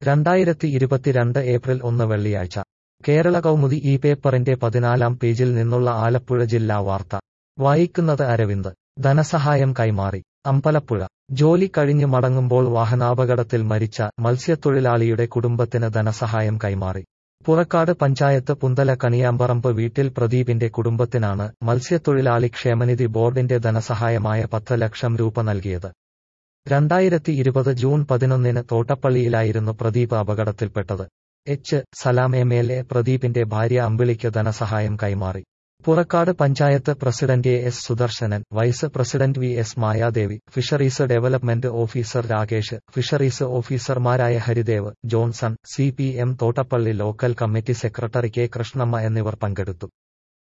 രണ്ടായിരത്തി ഇരുപത്തിരണ്ട് ഏപ്രിൽ ഒന്ന് വെള്ളിയാഴ്ച കേരള കൗമുദി ഈ പേപ്പറിന്റെ പതിനാലാം പേജിൽ നിന്നുള്ള ആലപ്പുഴ ജില്ലാ വാർത്ത വായിക്കുന്നത് അരവിന്ദ് ധനസഹായം കൈമാറി അമ്പലപ്പുഴ ജോലി കഴിഞ്ഞ് മടങ്ങുമ്പോൾ വാഹനാപകടത്തിൽ മരിച്ച മത്സ്യത്തൊഴിലാളിയുടെ കുടുംബത്തിന് ധനസഹായം കൈമാറി പുറക്കാട് പഞ്ചായത്ത് പുന്തല കണിയാമ്പറമ്പ് വീട്ടിൽ പ്രദീപിന്റെ കുടുംബത്തിനാണ് മത്സ്യത്തൊഴിലാളി ക്ഷേമനിധി ബോർഡിന്റെ ധനസഹായമായ പത്ത് ലക്ഷം രൂപ നൽകിയത് രണ്ടായിരത്തി ഇരുപത് ജൂൺ പതിനൊന്നിന് തോട്ടപ്പള്ളിയിലായിരുന്നു പ്രദീപ് അപകടത്തിൽപ്പെട്ടത് H Salam M L A പ്രദീപിന്റെ ഭാര്യ അമ്പിളിക്ക് ധനസഹായം കൈമാറി Purakkad panchayat president A S Sudarsanan vice president V S Mayadevi fisheries development officer Rakesh fisheries ഓഫീസർമാരായ Haridev Johnson C P M Thottappally local committee secretary K Krishnamma എന്നിവർ പങ്കെടുത്തു